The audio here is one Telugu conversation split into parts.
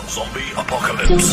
Zombie apocalypse.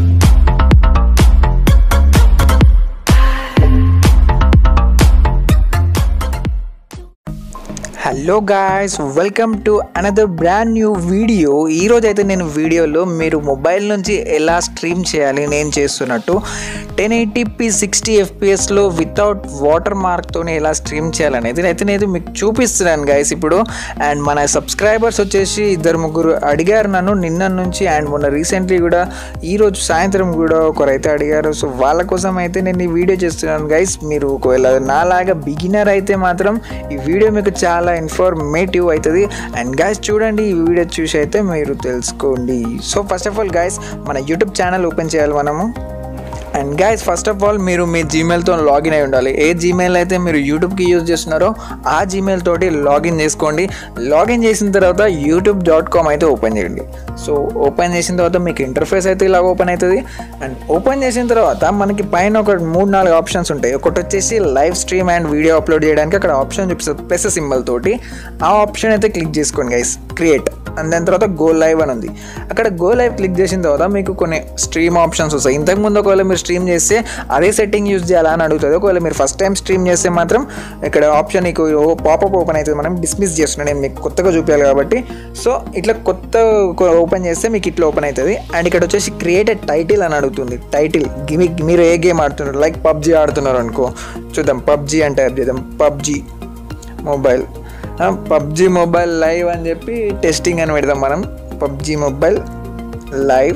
Hello guys welcome to another brand new video ఈరోజు అయితే నేను వీడియోలో మీరు మొబైల్ నుంచి ఎలా స్ట్రీమ్ చేయాలి నేను చేస్తున్నట్టు టెన్ ఎయిటీపీ సిక్స్టీ ఎఫ్పిఎస్లో వితౌట్ వాటర్ మార్క్తో ఎలా స్ట్రీమ్ చేయాలనేది అయితే నేను మీకు చూపిస్తున్నాను గాయస్ ఇప్పుడు అండ్ మన సబ్స్క్రైబర్స్ వచ్చేసి ఇద్దరు ముగ్గురు అడిగారు నన్ను నిన్న నుంచి అండ్ మొన్న రీసెంట్లీ కూడా ఈరోజు సాయంత్రం కూడా ఒకరైతే అడిగారు సో వాళ్ళ కోసం అయితే నేను ఈ వీడియో చేస్తున్నాను గైస్ మీరు ఒకవేళ నాలాగా బిగినర్ అయితే మాత్రం ఈ వీడియో మీకు చాలా ఇన్ఫర్మేటివ్ అవుతుంది అండ్ గైస్ చూడండి ఈ వీడియో చూసి అయితే మీరు తెలుసుకోండి so first of all guys మన యూట్యూబ్ ఛానల్ ఓపెన్ చేయాలి మనము and guys first of all మీరు మీ జీమెయిల్తో లాగిన్ అయి ఉండాలి ఏ జీమెయిల్ అయితే మీరు యూట్యూబ్కి యూజ్ చేస్తున్నారో ఆ జీమెయిల్ తోటి లాగిన్ చేసుకోండి లాగిన్ చేసిన తర్వాత యూట్యూబ్ డాట్ కామ్ అయితే ఓపెన్ చేయండి సో ఓపెన్ చేసిన తర్వాత మీకు ఇంటర్ఫేస్ అయితే ఇలా ఓపెన్ అవుతుంది అండ్ ఓపెన్ చేసిన తర్వాత మనకి పైన ఒక మూడు నాలుగు ఆప్షన్స్ ఉంటాయి ఒకటి వచ్చేసి live stream and video upload చేయడానికి అక్కడ ఆప్షన్ చూపిస్తుంది ప్లస్ సింబల్ తోటి ఆ ఆప్షన్ అయితే క్లిక్ చేసుకోండి గైస్ క్రియేట్ అండ్ దాని తర్వాత గో లైవ్ అని ఉంది అక్కడ గో లైవ్ క్లిక్ చేసిన తర్వాత మీకు కొన్ని స్ట్రీమ్ ఆప్షన్స్ వస్తాయి ఇంతకుముందు ఒకవేళ మీరు స్ట్రీమ్ చేస్తే అదే సెట్టింగ్ యూజ్ చేయాలా అని అడుగుతుంది ఒకవేళ మీరు ఫస్ట్ టైం స్ట్రీమ్ చేస్తే మాత్రం ఇక్కడ ఆప్షన్ నీకు పాపప్ ఓపెన్ అవుతుంది మనం డిస్మిస్ చేస్తున్నాను నేను మీకు కొత్తగా చూపించాలి కాబట్టి సో ఇట్లా కొత్త ఓపెన్ చేస్తే మీకు ఇట్లా ఓపెన్ అవుతుంది అండ్ ఇక్కడ వచ్చేసి క్రియేట్ టైటిల్ అని అడుగుతుంది టైటిల్ మీరు ఏ గేమ్ ఆడుతున్నారు లైక్ పబ్జీ ఆడుతున్నారు అనుకో చూద్దాం పబ్జీ అంటే టైప్ చేద్దాం PUBG mobile PUBG mobile live అని చెప్పి టెస్టింగ్ అని పెడదాం మనం PUBG mobile live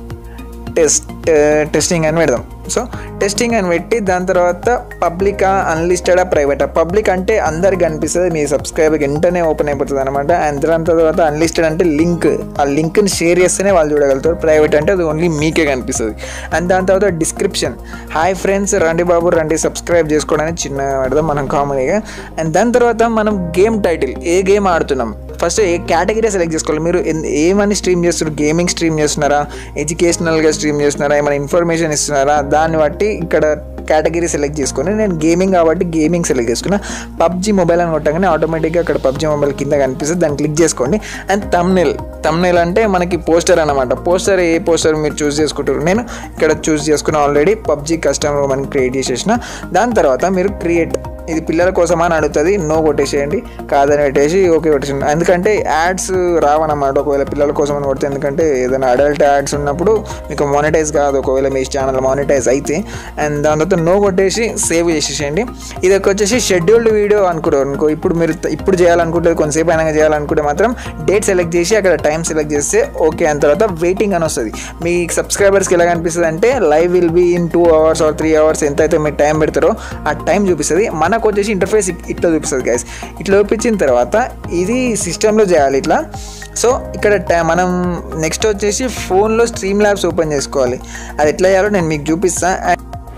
test testing అని పెడదాం సో టెస్టింగ్ అని పెట్టి దాని తర్వాత పబ్లికా అన్లిస్టెడా ప్రైవేటా పబ్లిక్ అంటే అందరికి కనిపిస్తుంది మీ సబ్స్క్రైబర్కి వెంటనే ఓపెన్ అయిపోతుంది అనమాట అండ్ దాని తర్వాత అన్లిస్టెడ్ అంటే లింక్ ఆ లింక్ని షేర్ చేస్తేనే వాళ్ళు చూడగలుగుతారు ప్రైవేట్ అంటే అది ఓన్లీ మీకే కనిపిస్తుంది అండ్ దాని తర్వాత డిస్క్రిప్షన్ హాయ్ ఫ్రెండ్స్ రండి బాబు రండి సబ్స్క్రైబ్ చేసుకోవడానికి చిన్న పెడదాం మనం కామన్గా అండ్ దాని తర్వాత మనం గేమ్ టైటిల్ ఏ గేమ్ ఆడుతున్నాం ఫస్ట్ ఏ కేటగిరీ సెలెక్ట్ చేసుకోవాలి మీరు ఎన్- ఏమని స్ట్రీమ్ చేస్తున్నారు గేమింగ్ స్ట్రీమ్ చేస్తున్నారా ఎడ్యుకేషనల్గా స్ట్రీమ్ చేస్తున్నారా ఏమైనా ఇన్ఫర్మేషన్ ఇస్తున్నారా దాన్ని బట్టి ఇక్కడ కేటగిరీ సెలెక్ట్ చేసుకొని నేను గేమింగ్ కాబట్టి గేమింగ్ సెలెక్ట్ చేసుకున్నా పబ్జీ మొబైల్ అని కొట్టగానే ఆటోమేటిక్గా అక్కడ పబ్జీ మొబైల్ కింద కనిపిస్తుంది దాన్ని క్లిక్ చేసుకోండి అండ్ తమ్నెల్ తమ్నెల్ అంటే మనకి పోస్టర్ అనమాట పోస్టర్ ఏ పోస్టర్ మీరు చూస్ చేసుకుంటారు నేను ఇక్కడ చూస్ చేసుకున్న ఆల్రెడీ పబ్జీ కస్టమర్ మనం క్రియేట్ చేసేసిన దాని తర్వాత మీరు క్రియేట్ ఇది పిల్లల కోసం అని అడుగుతుంది నో కొట్టేసేయండి కాదని పెట్టేసి ఓకే కొట్టేసేయండి ఎందుకంటే యాడ్స్ రావన్నమాట ఒకవేళ పిల్లల కోసం అని కొడితే ఎందుకంటే ఏదైనా అడల్ట్ యాడ్స్ ఉన్నప్పుడు మీకు మానిటైజ్ కాదు ఒకవేళ మీ ఛానల్ మానిటైజ్ అయితే అండ్ దాని తర్వాత నో కొట్టేసి సేవ్ చేసేసేయండి ఇది ఒక వచ్చేసి షెడ్యూల్డ్ వీడియో అనుకుంటారు అనుకో ఇప్పుడు మీరు త- ఇప్పుడు చేయాలనుకుంటే కొంతసేపు అయినా చేయాలనుకుంటే మాత్రం డేట్ సెలెక్ట్ చేసి అక్కడ టైం సెలెక్ట్ చేస్తే ఓకే అని తర్వాత వెయిటింగ్ అని వస్తుంది మీ సబ్స్క్రైబర్స్కి ఎలా కనిపిస్తుంది అంటే live will be in two hours or three hours ఎంత అయితే మీరు టైం పెడతారో ఆ టైం చూపిస్తుంది మనకు వచ్చేసి ఇంటర్ఫేస్ ఇట్లా చూపిస్తుంది గైస్ ఇట్లా చూపించిన తర్వాత ఇది సిస్టంలో చేయాలి ఇట్లా సో ఇక్కడ టై- మనం నెక్స్ట్ వచ్చేసి ఫోన్లో స్ట్రీమ్ ల్యాబ్స్ ఓపెన్ చేసుకోవాలి అది ఎట్లా చేయాలో నేను మీకు చూపిస్తాను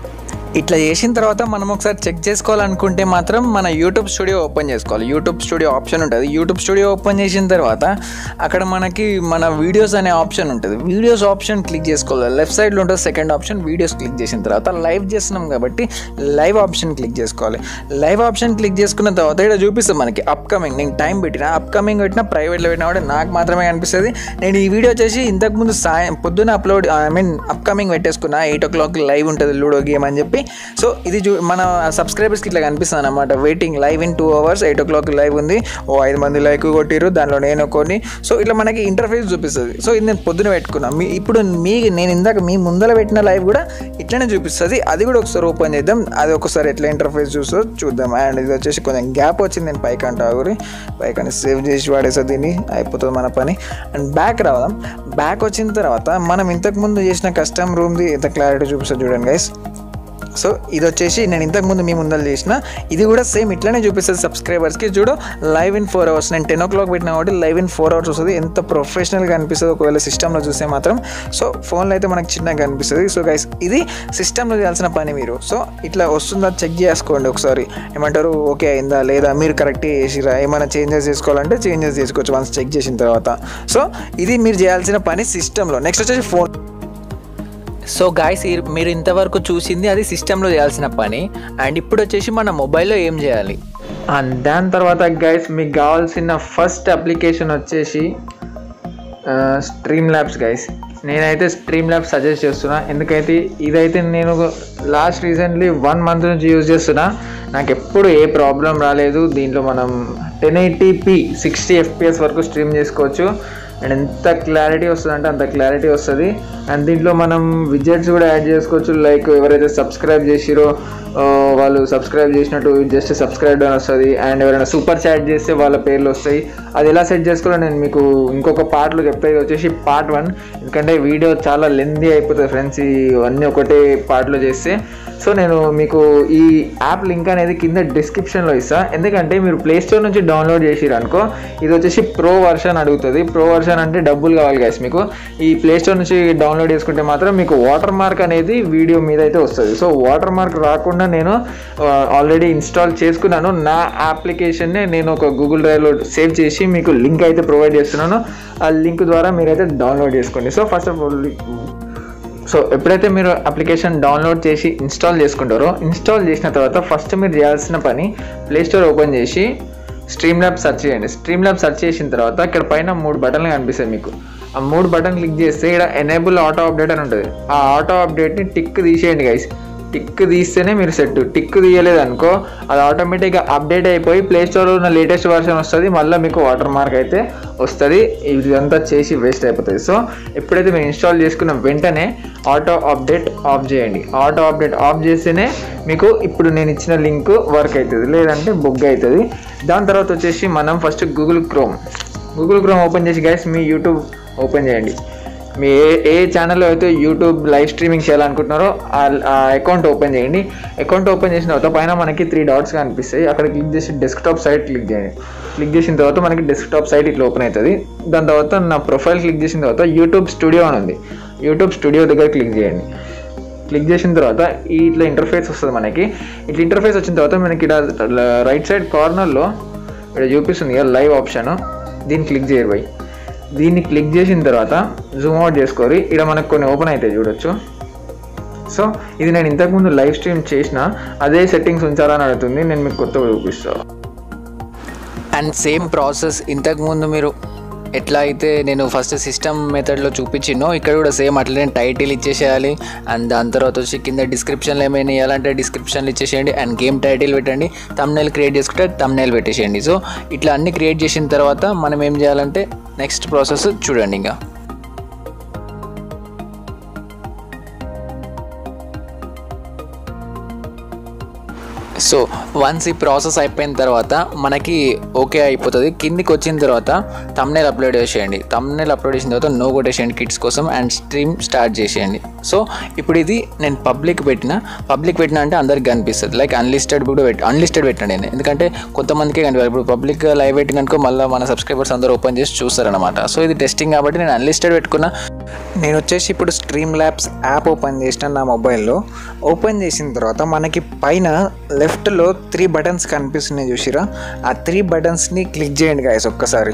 ఇట్లా చేసిన తర్వాత మనం ఒకసారి చెక్ చేసుకోవాలనుకుంటే మాత్రం మన యూట్యూబ్ స్టూడియో ఓపెన్ చేసుకోవాలి యూట్యూబ్ స్టూడియో ఆప్షన్ ఉంటుంది యూట్యూబ్ స్టూడియో ఓపెన్ చేసిన తర్వాత అక్కడ మనకి మన వీడియోస్ అనే ఆప్షన్ ఉంటుంది వీడియోస్ ఆప్షన్ క్లిక్ చేసుకోవాలి లెఫ్ట్ సైడ్లో ఉంటుంది సెకండ్ ఆప్షన్ వీడియోస్ క్లిక్ చేసిన తర్వాత లైవ్ చేస్తున్నాం కాబట్టి లైవ్ ఆప్షన్ క్లిక్ చేసుకోవాలి లైవ్ ఆప్షన్ క్లిక్ చేసుకున్న తర్వాత ఇక్కడ చూపిస్తుంది మనకి అప్కమింగ్ నేను టైం పెట్టిన అప్కమింగ్ పెట్టినా ప్రైవేట్లో పెట్టినా కూడా నాకు మాత్రమే కనిపిస్తుంది నేను ఈ వీడియో వచ్చేసి ఇంతకుముందు సాయం పొద్దున్న అప్లోడ్ ఐ మీన్ అప్కమింగ్ పెట్టేసుకున్నా ఎయిట్ ఓ క్లాక్ లైవ్ ఉంటుంది లూడో గేమ్ అని చెప్పి సో ఇది చూ మన సబ్స్క్రైబర్స్కి ఇట్లా కనిపిస్తుంది అనమాట waiting live in two hours eight o'clock live ఉంది ఓ ఐదు మంది లైక్ కొట్టిరు దానిలో నేను కొన్ని సో ఇట్లా మనకి ఇంటర్ఫేస్ చూపిస్తుంది సో ఇది నేను పొద్దున పెట్టుకున్నా మీ ఇప్పుడు మీ నేను ఇందాక మీ ముందర పెట్టిన లైవ్ కూడా ఇట్లనే చూపిస్తుంది అది కూడా ఒకసారి ఓపెన్ చేద్దాం అది ఒకసారి ఎట్లా ఇంటర్ఫేస్ చూస్తుందో చూద్దాం అండ్ ఇది వచ్చేసి కొంచెం గ్యాప్ వచ్చింది నేను పైకి అంట ఆగురి పైకి అని సేవ్ చేసి వాడేసా దీన్ని అయిపోతుంది మన పని అండ్ బ్యాక్ రావదాం బ్యాక్ వచ్చిన తర్వాత మనం ఇంతకుముందు చేసిన కస్టమ్ రూమ్ది ఎంత క్లారిటీ చూపిస్తుంది చూడండి గైస్ సో ఇది వచ్చేసి నేను ఇంతకుముందు మీ ముందర చేసిన ఇది కూడా సేమ్ ఇట్లానే చూపిస్తుంది సబ్స్క్రైబర్స్కి చూడు లైవ్ ఇన్ ఫోర్ అవర్స్ నేను టెన్ ఓ క్లాక్ పెట్టిన కాబట్టి లైవ్ ఇన్ ఫోర్ అవర్స్ వస్తుంది ఎంత ప్రొఫెషనల్గా అనిపిస్తుంది ఒకవేళ సిస్టంలో చూస్తే మాత్రం సో ఫోన్లో అయితే మనకు చిన్నగా కనిపిస్తుంది సో గైస్ ఇది సిస్టంలో చేయాల్సిన పని మీరు సో ఇట్లా వస్తుందా చెక్ చేసుకోండి ఒకసారి ఏమంటారు ఓకే అయిందా లేదా మీరు కరెక్ట్ చేసిరా ఏమైనా చేంజెస్ చేసుకోవాలంటే చేంజెస్ చేసుకోవచ్చు వన్స్ చెక్ చేసిన తర్వాత సో ఇది మీరు చేయాల్సిన పని సిస్టంలో నెక్స్ట్ వచ్చేసి ఫోన్ సో గాయస్ మీరు ఇంతవరకు చూసింది అది సిస్టంలో చేయాల్సిన పని అండ్ ఇప్పుడు వచ్చేసి మన మొబైల్లో ఏం చేయాలి అండ్ దాని తర్వాత గైస్ మీకు కావాల్సిన ఫస్ట్ అప్లికేషన్ వచ్చేసి స్ట్రీమ్ ల్యాబ్స్ గైస్ నేనైతే స్ట్రీమ్ ల్యాబ్ సజెస్ట్ చేస్తున్నా ఎందుకైతే ఇదైతే నేను లాస్ట్ రీసెంట్లీ వన్ మంత్ నుంచి యూజ్ చేస్తున్నా నాకు ఎప్పుడు ఏ ప్రాబ్లం రాలేదు దీంట్లో మనం టెన్ ఎయిటీపీ సిక్స్టీ ఎఫ్పిఎస్ వరకు స్ట్రీమ్ చేసుకోవచ్చు అండ్ ఎంత క్లారిటీ వస్తుంది అంటే అంత క్లారిటీ వస్తుంది అండ్ దీంట్లో మనం విజెట్స్ కూడా యాడ్ చేసుకోవచ్చు లైక్ ఎవరైతే సబ్స్క్రైబ్ చేసిరో ఆ, వాళ్ళు సబ్స్క్రైబ్ చేసినట్టు జస్ట్ సబ్స్క్రైబ్ అని వస్తుంది అండ్ ఎవరైనా సూపర్ చాట్ చేస్తే వాళ్ళ పేర్లు వస్తాయి అది ఎలా సెట్ చేసుకోవాలో నేను మీకు ఇంకొక పార్ట్లో చెప్పేది వచ్చేసి పార్ట్ వన్ ఎందుకంటే వీడియో చాలా లెందీ అయిపోతుంది ఫ్రెండ్స్ ఇవన్నీ ఒకటే పార్ట్లో చేస్తే సో నేను మీకు ఈ యాప్ లింక్ అనేది కింద డిస్క్రిప్షన్లో ఇస్తా ఎందుకంటే మీరు ప్లే స్టోర్ నుంచి డౌన్లోడ్ చేసిరు అనుకో ఇది వచ్చేసి ప్రో వర్షన్ అడుగుతుంది ప్రో వర్షన్ అంటే డబ్బులు కావాలి గైస్ మీకు ఈ ప్లే స్టోర్ నుంచి డౌన్లోడ్ చేసుకుంటే మాత్రం మీకు వాటర్ మార్క్ అనేది వీడియో మీద అయితే వస్తుంది సో వాటర్ మార్క్ రాకుండా నేను ఆల్రెడీ ఇన్స్టాల్ చేసుకున్నాను నా అప్లికేషన్ని నేను ఒక గూగుల్ డ్రైవ్లో సేవ్ చేసి మీకు లింక్ అయితే ప్రొవైడ్ చేస్తున్నాను ఆ లింక్ ద్వారా మీరైతే డౌన్లోడ్ చేసుకోండి so first of all so ఎప్పుడైతే మీరు అప్లికేషన్ డౌన్లోడ్ చేసి ఇన్స్టాల్ చేసుకుంటారో ఇన్స్టాల్ చేసిన తర్వాత ఫస్ట్ మీరు చేయాల్సిన పని ప్లే స్టోర్ ఓపెన్ చేసి స్ట్రీమ్ ల్యాబ్ సెర్చ్ చేయండి స్ట్రీమ్ ల్యాబ్ సెర్చ్ చేసిన తర్వాత ఇక్కడ పైన మూడు బటన్లు కనిపిస్తాయి మీకు ఆ మూడు బటన్ క్లిక్ చేస్తే ఇక్కడ ఎనేబుల్ ఆటో అప్డేట్ అని ఉంటుంది ఆ ఆటో అప్డేట్ని టిక్ తీసేయండి గైస్ టిక్ తీస్తేనే మీరు సెట్ టిక్ తీయలేదు అనుకో అది ఆటోమేటిక్గా అప్డేట్ అయిపోయి ప్లే స్టోర్లో ఉన్న లేటెస్ట్ వర్షన్ వస్తుంది మళ్ళీ మీకు వాటర్ మార్క్ అయితే వస్తుంది ఇదంతా చేసి వేస్ట్ అయిపోతుంది సో ఎప్పుడైతే మీరు ఇన్స్టాల్ చేసుకున్న వెంటనే ఆటో అప్డేట్ ఆఫ్ చేయండి ఆటో అప్డేట్ ఆఫ్ చేస్తేనే మీకు ఇప్పుడు నేను ఇచ్చిన లింక్ వర్క్ అవుతుంది లేదంటే బుక్ అవుతుంది దాని తర్వాత వచ్చేసి మనం first Google Chrome Google Chrome open చేసి గైస్ మీ యూట్యూబ్ ఓపెన్ చేయండి మీ ఏ ఏ ఛానల్లో అయితే యూట్యూబ్ లైవ్ స్ట్రీమింగ్ చేయాలనుకుంటున్నారో ఆ అకౌంట్ ఓపెన్ చేయండి అకౌంట్ ఓపెన్ చేసిన తర్వాత పైన మనకి త్రీ డాట్స్ కనిపిస్తాయి అక్కడ క్లిక్ చేసి డెస్క్టాప్ సైట్ క్లిక్ చేయండి క్లిక్ చేసిన తర్వాత మనకి డెస్క్టాప్ సైట్ ఇట్లా ఓపెన్ అవుతుంది దాని తర్వాత నా ప్రొఫైల్ క్లిక్ చేసిన తర్వాత యూట్యూబ్ స్టూడియో అని ఉంది యూట్యూబ్ స్టూడియో దగ్గర క్లిక్ చేయండి క్లిక్ చేసిన తర్వాత ఈ ఇట్లా ఇంటర్ఫేస్ వస్తుంది మనకి ఇట్లా ఇంటర్ఫేస్ వచ్చిన తర్వాత మనకి ఇక్కడ రైట్ సైడ్ కార్నర్లో ఇక్కడ చూపిస్తుంది కదా లైవ్ ఆప్షన్ దీన్ని క్లిక్ చేయరు బై దీన్ని క్లిక్ చేసిన తర్వాత జూమ్ అవుట్ చేసుకోరి ఇక్కడ మనకు కొన్ని ఓపెన్ అవుతాయి చూడొచ్చు సో ఇది నేను ఇంతకుముందు లైవ్ స్ట్రీమ్ చేసిన అదే సెట్టింగ్స్ ఉంచాలని అడుగుతుంది నేను మీకు కొత్తగా చూపిస్తాను అండ్ సేమ్ ప్రాసెస్ ఇంతకుముందు మీరు ఎట్లా అయితే నేను ఫస్ట్ సిస్టమ్ మెథడ్లో చూపించినో ఇక్కడ కూడా సేమ్ అట్లనే టైటిల్ ఇచ్చేసేయాలి అండ్ దాని తర్వాత వచ్చి కింద డిస్క్రిప్షన్లో ఏమైనా ఇవ్వాలంటే డిస్క్రిప్షన్లు ఇచ్చేసేయండి అండ్ గేమ్ టైటిల్ పెట్టండి తమ్నైల్ క్రియేట్ చేసుకుంటే తమ్నైల్ పెట్టేసేయండి సో ఇట్లా అన్ని క్రియేట్ చేసిన తర్వాత మనం ఏం చేయాలంటే నెక్స్ట్ ప్రాసెస్ చూడండి ఇంకా సో వన్స్ ఈ ప్రాసెస్ అయిపోయిన తర్వాత మనకి ఓకే అయిపోతుంది కిందికి వచ్చిన తర్వాత తమ్నేల్ అప్లోడ్ చేసేయండి తమ్నేల్ అప్లోడ్ చేసిన తర్వాత నో కొట్టేసేయండి కిడ్స్ కోసం అండ్ స్ట్రీమ్ స్టార్ట్ చేసేయండి సో ఇప్పుడు ఇది నేను పబ్లిక్ పెట్టిన పబ్లిక్ పెట్టిన అంటే అందరికి కనిపిస్తుంది లైక్ అన్లిస్టెడ్ కూడా పెట్టి అన్లిస్టెడ్ పెట్టండి నేను ఎందుకంటే కొంతమందికే కనిపించాలి ఇప్పుడు పబ్లిక్ లైవ్ పెట్టిన అనుకో మళ్ళీ మన సబ్స్క్రైబర్స్ అందరూ ఓపెన్ చేసి చూస్తారనమాట సో ఇది టెస్టింగ్ కాబట్టి నేను అన్లిస్టెడ్ పెట్టుకున్నా నేను వచ్చేసి ఇప్పుడు స్ట్రీమ్ ల్యాబ్స్ యాప్ ఓపెన్ చేసిన నా మొబైల్లో ఓపెన్ చేసిన తర్వాత మనకి పైన లెఫ్ట్లో త్రీ బటన్స్ కనిపిస్తున్నాయి చూసిరా ఆ త్రీ బటన్స్ని క్లిక్ చేయండి గాయస్ ఒక్కసారి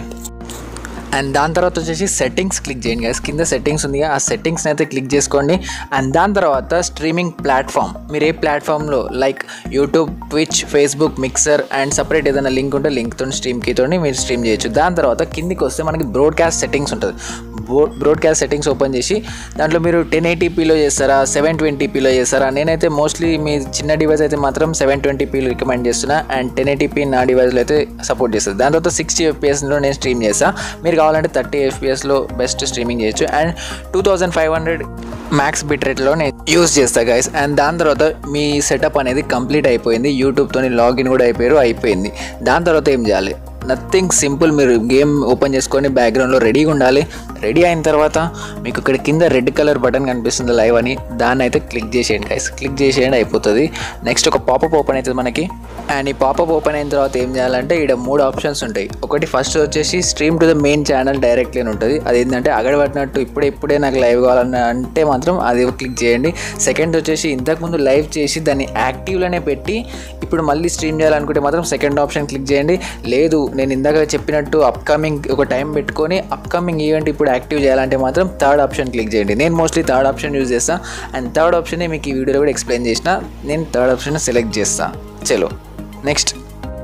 అండ్ దాని తర్వాత వచ్చేసి సెట్టింగ్స్ క్లిక్ చేయండి గైస్ కింద సెట్టింగ్స్ ఉంది ఆ సెట్టింగ్స్ని అయితే క్లిక్ చేసుకోండి అండ్ దాని తర్వాత స్ట్రీమింగ్ ప్లాట్ఫామ్ మీరు ఏ ప్లాట్ఫామ్లో like YouTube Twitch Facebook Mixer and separate ఏదైనా లింక్ ఉంటే లింక్తో స్ట్రీమ్ కీతో మీరు స్ట్రీమ్ చేయొచ్చు దాని తర్వాత కిందికి వస్తే మనకి బ్రాడ్కాస్ట్ సెట్టింగ్స్ ఉంటుంది బ్రాడ్కాస్ట్ సెట్టింగ్స్ ఓపెన్ చేసి దాంట్లో మీరు టెన్ ఎయిటీపీలో చేస్తారా సెవెన్ ట్వంటీపీలో చేస్తారా నేనైతే మోస్ట్లీ మీ చిన్న డివైస్ అయితే మాత్రం సెవెన్ ట్వంటీపీలో రికమెండ్ చేస్తున్నా అండ్ టెన్ ఎయిటీపీ నా డివైస్లో అయితే సపోర్ట్ చేస్తుంది దాని తర్వాత సిక్స్టీ ఎఫ్పిఎస్లో నేను స్ట్రీమ్ చేస్తా మీరు కావాలంటే థర్టీ ఎఫ్పిఎస్లో బెస్ట్ స్ట్రీమింగ్ చేయొచ్చు and two thousand five hundred max bit రేట్లో నేను యూస్ చేస్తా గైస్ అండ్ దాని తర్వాత మీ సెటప్ అనేది కంప్లీట్ అయిపోయింది యూట్యూబ్తో లాగిన్ కూడా అయిపోయారు అయిపోయింది దాని తర్వాత ఏం చేయాలి నథింగ్ సింపుల్ మీరు గేమ్ ఓపెన్ చేసుకొని బ్యాక్గ్రౌండ్లో రెడీగా ఉండాలి రెడీ అయిన తర్వాత మీకు ఇక్కడ కింద రెడ్ కలర్ బటన్ కనిపిస్తుంది లైవ్ అని దాన్ని అయితే క్లిక్ చేసేయండి గైస్ క్లిక్ చేసేయండి అయిపోతుంది నెక్స్ట్ ఒక పాపప్ ఓపెన్ అవుతుంది మనకి అండ్ ఈ పాపప్ ఓపెన్ అయిన తర్వాత ఏం చేయాలంటే ఇక్కడ మూడు ఆప్షన్స్ ఉంటాయి ఒకటి ఫస్ట్ వచ్చేసి stream to the main channel directly అని ఉంటుంది అది ఏంటంటే అగడబట్టినట్టు ఇప్పుడే ఇప్పుడే నాకు లైవ్ కావాలని అంటే మాత్రం అది క్లిక్ చేయండి సెకండ్ వచ్చేసి ఇంతకుముందు లైవ్ చేసి దాన్ని యాక్టివ్లోనే పెట్టి ఇప్పుడు మళ్ళీ స్ట్రీమ్ చేయాలనుకుంటే మాత్రం సెకండ్ ఆప్షన్ క్లిక్ చేయండి లేదు నేను ఇందాక చెప్పినట్టు అప్కమింగ్ ఒక టైం పెట్టుకొని అప్కమింగ్ ఈవెంట్ ఇప్పుడు యాక్టివ్ చేయాలంటే మాత్రం థర్డ్ ఆప్షన్ క్లిక్ చేయండి నేను మోస్ట్లీ థర్డ్ ఆప్షన్ యూజ్ చేస్తాను అండ్ థర్డ్ ఆప్షనే మీకు ఈ వీడియోలో కూడా ఎక్స్ప్లెయిన్ చేసిన నేను థర్డ్ ఆప్షన్ సెలెక్ట్ చేస్తాను చలో నెక్స్ట్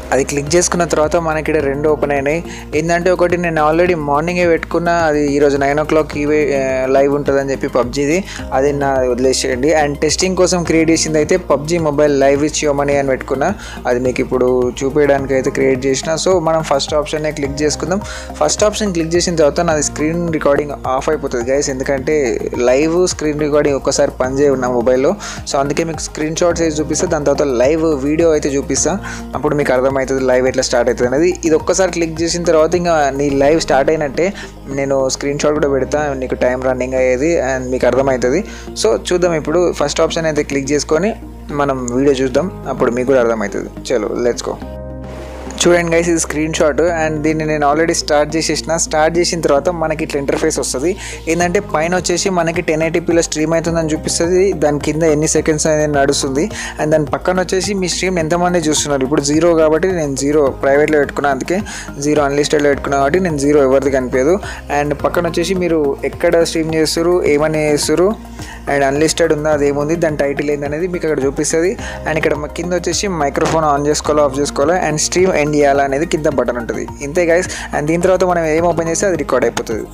అది క్లిక్ చేసుకున్న తర్వాత మనకి ఇక్కడ రెండు ఓపెన్ అయినాయి ఏంటంటే ఒకటి నేను ఆల్రెడీ మార్నింగే పెట్టుకున్న అది ఈరోజు నైన్ ఓ క్లాక్ ఇవే లైవ్ ఉంటుందని చెప్పి పబ్జీది అది నా వదిలేసేయండి అండ్ టెస్టింగ్ కోసం క్రియేట్ చేసింది అయితే పబ్జీ మొబైల్ లైవ్ ఇచ్ మనీ అని పెట్టుకున్నా అది మీకు ఇప్పుడు చూపించడానికి అయితే క్రియేట్ చేసిన సో మనం ఫస్ట్ ఆప్షన్నే క్లిక్ చేసుకుందాం ఫస్ట్ ఆప్షన్ క్లిక్ చేసిన తర్వాత నాది స్క్రీన్ రికార్డింగ్ ఆఫ్ అయిపోతుంది గైస్ ఎందుకంటే లైవ్ స్క్రీన్ రికార్డింగ్ ఒక్కసారి పనిచేయ ఉన్న మొబైల్లో సో అందుకే మీకు స్క్రీన్ షాట్స్ అయితే చూపిస్తా దాని తర్వాత లైవ్ వీడియో అయితే చూపిస్తా అప్పుడు మీకు అర్థమవుతుంది లైవ్ ఎట్లా స్టార్ట్ అవుతుంది అనేది ఇది ఒక్కసారి క్లిక్ చేసిన తర్వాత ఇంకా నీ లైవ్ స్టార్ట్ అయినట్టే నేను స్క్రీన్ షాట్ కూడా పెడతా నీకు టైం రన్నింగ్ అయ్యేది అండ్ మీకు అర్థమవుతుంది సో చూద్దాం ఇప్పుడు ఫస్ట్ ఆప్షన్ అయితే క్లిక్ చేసుకొని మనం వీడియో చూద్దాం అప్పుడు మీకు కూడా అర్థమవుతుంది చలో లెట్స్ గో చూడండి గైస్ ఇది స్క్రీన్ షాట్ అండ్ దీన్ని నేను ఆల్రెడీ స్టార్ట్ చేసేసిన స్టార్ట్ చేసిన తర్వాత మనకి ఇట్లా ఇంటర్ఫేస్ వస్తుంది ఏంటంటే పైన వచ్చేసి మనకి టెన్ ఎయిటీపీలో స్ట్రీమ్ అవుతుందని చూపిస్తుంది దాని కింద ఎన్ని సెకండ్స్ అనేది నడుస్తుంది అండ్ దాని పక్కన వచ్చేసి మీ స్ట్రీమ్ ఎంతమంది చూస్తున్నారు ఇప్పుడు జీరో కాబట్టి నేను జీరో ప్రైవేట్లో పెట్టుకున్నా అందుకే జీరో అన్లిస్టెడ్లో పెట్టుకున్నా కాబట్టి నేను జీరో ఎవరిది కనిపించదు అండ్ పక్కన వచ్చేసి మీరు ఎక్కడ స్ట్రీమ్ చేస్తారు ఏమని చేస్తారు అండ్ అన్లిస్టెడ్ ఉందా అదేముంది దాని టైటిల్ ఏందనేది మీకు అక్కడ చూపిస్తుంది అండ్ ఇక్కడ మ- కింద వచ్చేసి మైక్రోఫోన్ ఆన్ చేసుకోవాలో ఆఫ్ చేసుకోవాలో అండ్ స్ట్రీమ్ ఎండ్ చేయాలా అనేది కింద బటన్ ఉంటుంది ఇంతే గైస్ అండ్ దీని తర్వాత మనం ఏం ఓపెన్ చేస్తే అది రికార్డ్ అయిపోతుంది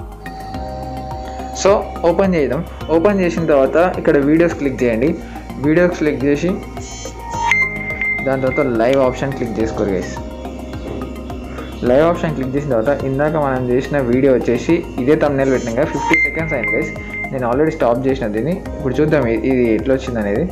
సో ఓపెన్ చేద్దాం ఓపెన్ చేసిన తర్వాత ఇక్కడ వీడియోస్ క్లిక్ చేయండి వీడియోస్ క్లిక్ చేసి దాని తర్వాత లైవ్ ఆప్షన్ క్లిక్ చేసుకోరు గైస్ లైవ్ ఆప్షన్ క్లిక్ చేసిన తర్వాత ఇందాక మనం చేసిన వీడియో వచ్చేసి ఇదే తమ్నేల్ పెట్టినాం కదా ఫిఫ్టీ సెకండ్స్ అయింది గైస్ నేను ఆల్రెడీ స్టాప్ చేసిన దీన్ని ఇప్పుడు చూద్దాం ఇ- ఇది ఎట్లా వచ్చింది అనేది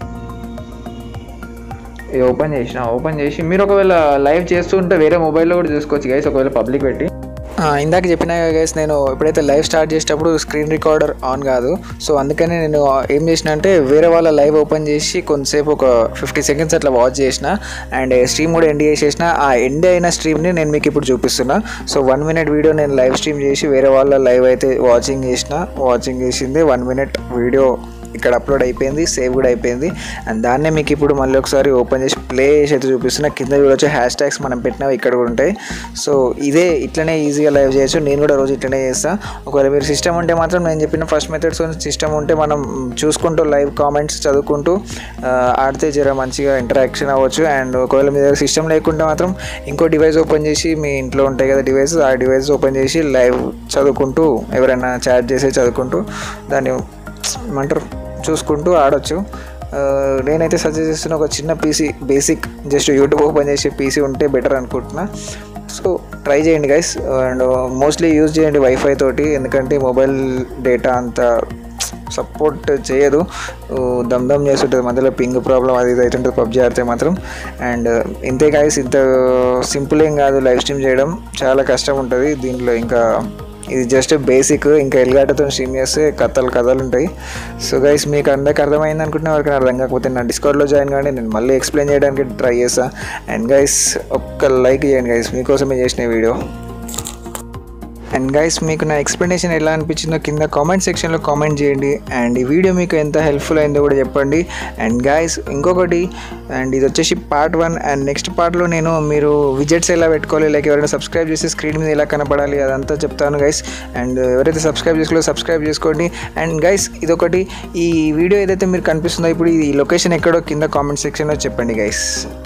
ఇది ఓపెన్ చేసిన ఓపెన్ చేసి మీరు ఒకవేళ లైవ్ చేస్తూ ఉంటే వేరే మొబైల్లో కూడా చూసుకోవచ్చు గైస్ ఒకవేళ పబ్లిక్ పెట్టి ఆ, ఇందాక చెప్పిన గైస్ నేను ఎప్పుడైతే లైవ్ స్టార్ట్ చేసేటప్పుడు స్క్రీన్ రికార్డర్ ఆన్ కాదు సో అందుకని నేను ఏం చేసిన అంటే వేరే వాళ్ళ లైవ్ ఓపెన్ చేసి కొంతసేపు ఒక ఫిఫ్టీ సెకండ్స్ అట్లా వాచ్ చేసిన అండ్ స్ట్రీమ్ కూడా ఎండ్ చేసేసిన ఆ ఎండ్ అయిన స్ట్రీమ్ని నేను మీకు ఇప్పుడు చూపిస్తున్నా సో వన్ మినిట్ వీడియో నేను లైవ్ స్ట్రీమ్ చేసి వేరే వాళ్ళ లైవ్ అయితే వాచింగ్ చేసిన వాచింగ్ చేసింది వన్ మినిట్ వీడియో ఇక్కడ అప్లోడ్ అయిపోయింది సేవ్ కూడా అయిపోయింది అండ్ దాన్నే మీకు ఇప్పుడు మళ్ళీ ఒకసారి ఓపెన్ చేసి ప్లే చేసి అయితే చూపిస్తున్నా కింద చూడొచ్చు హ్యాష్ ట్యాగ్స్ మనం పెట్టినవి ఇక్కడ కూడా ఉంటాయి సో ఇదే ఇట్లనే ఈజీగా లైవ్ చేయొచ్చు నేను కూడా రోజు ఇట్లనే చేస్తాను ఒకవేళ మీరు సిస్టమ్ ఉంటే మాత్రం నేను చెప్పిన ఫస్ట్ మెథడ్స్ సిస్టమ్ ఉంటే మనం చూసుకుంటూ లైవ్ కామెంట్స్ చదువుకుంటూ ఆ, ఆడితే జర మంచిగా ఇంటరాక్షన్ అవ్వచ్చు అండ్ ఒకవేళ మీ దగ్గర సిస్టమ్ లేకుంటే మాత్రం ఇంకో డివైస్ ఓపెన్ చేసి మీ ఇంట్లో ఉంటాయి కదా డివైస్ ఆ డివైస్ ఓపెన్ చేసి లైవ్ చదువుకుంటూ ఎవరైనా చాట్ చేసి చదువుకుంటూ దాన్ని ఏమంటారు చూసుకుంటూ ఆడొచ్చు ఆ, నేనైతే సజెస్ట్ చేస్తున్న ఒక చిన్న PC basic just YouTube open చేసే పీసీ ఉంటే బెటర్ అనుకుంటున్నా సో ట్రై చేయండి గైస్ అండ్ మోస్ట్లీ యూజ్ చేయండి వైఫై తోటి ఎందుకంటే మొబైల్ డేటా అంత సపోర్ట్ చేయదు ఊ, దమ్ దమ్ చేస్తుంటుంది మధ్యలో పింగ్ ప్రాబ్లం అది ఇది అవుతుంటుంది పబ్జీ ఆడితే మాత్రం అండ్ ఇంతే గాయస్ ఇంత సింపుల్ ఏం కాదు లైవ్ స్ట్రీమ్ చేయడం చాలా కష్టం ఉంటుంది దీంట్లో ఇంకా ఇది జస్ట్ బేసిక్ ఇంకా ఎల్గాటతో స్ట్రీమ్ చేస్తే కథలు కథలు ఉంటాయి సో గైస్ మీకు అందరికి అర్థమైంది అనుకుంటున్నా ఎవరికైనా అర్థం కాకపోతే నా డిస్కౌంట్లో జాయిన్ కానీ నేను మళ్ళీ ఎక్స్ప్లెయిన్ చేయడానికి ట్రై చేస్తా అండ్ గైస్ ఒక్క లైక్ చేయండి గైస్ మీకోసమే చేసిన వీడియో అండ్ గైస్ మీకు నా ఎక్స్ప్లెనేషన్ ఎలా అనిపించిందో కింద కామెంట్ సెక్షన్లో కామెంట్ చేయండి అండ్ ఈ వీడియో మీకు ఎంత హెల్ప్ఫుల్ అయిందో కూడా చెప్పండి అండ్ గైస్ ఇంకొకటి అండ్ ఇది వచ్చేసి పార్ట్ వన్ అండ్ నెక్స్ట్ పార్ట్లో నేను మీరు విజెట్స్ ఎలా పెట్టుకోవాలి లైక్ ఎవరైనా సబ్స్క్రైబ్ చేసి స్క్రీన్ మీద ఎలా కనపడాలి అదంతా చెప్తాను గైస్ అండ్ ఎవరైతే సబ్స్క్రైబ్ చేసుకోలో సబ్స్క్రైబ్ చేసుకోండి అండ్ గైస్ ఇదొకటి ఈ వీడియో ఏదైతే మీరు కనిపిస్తుందో ఇప్పుడు ఈ లొకేషన్ ఎక్కడో కింద కామెంట్ సెక్షన్లో చెప్పండి గైస్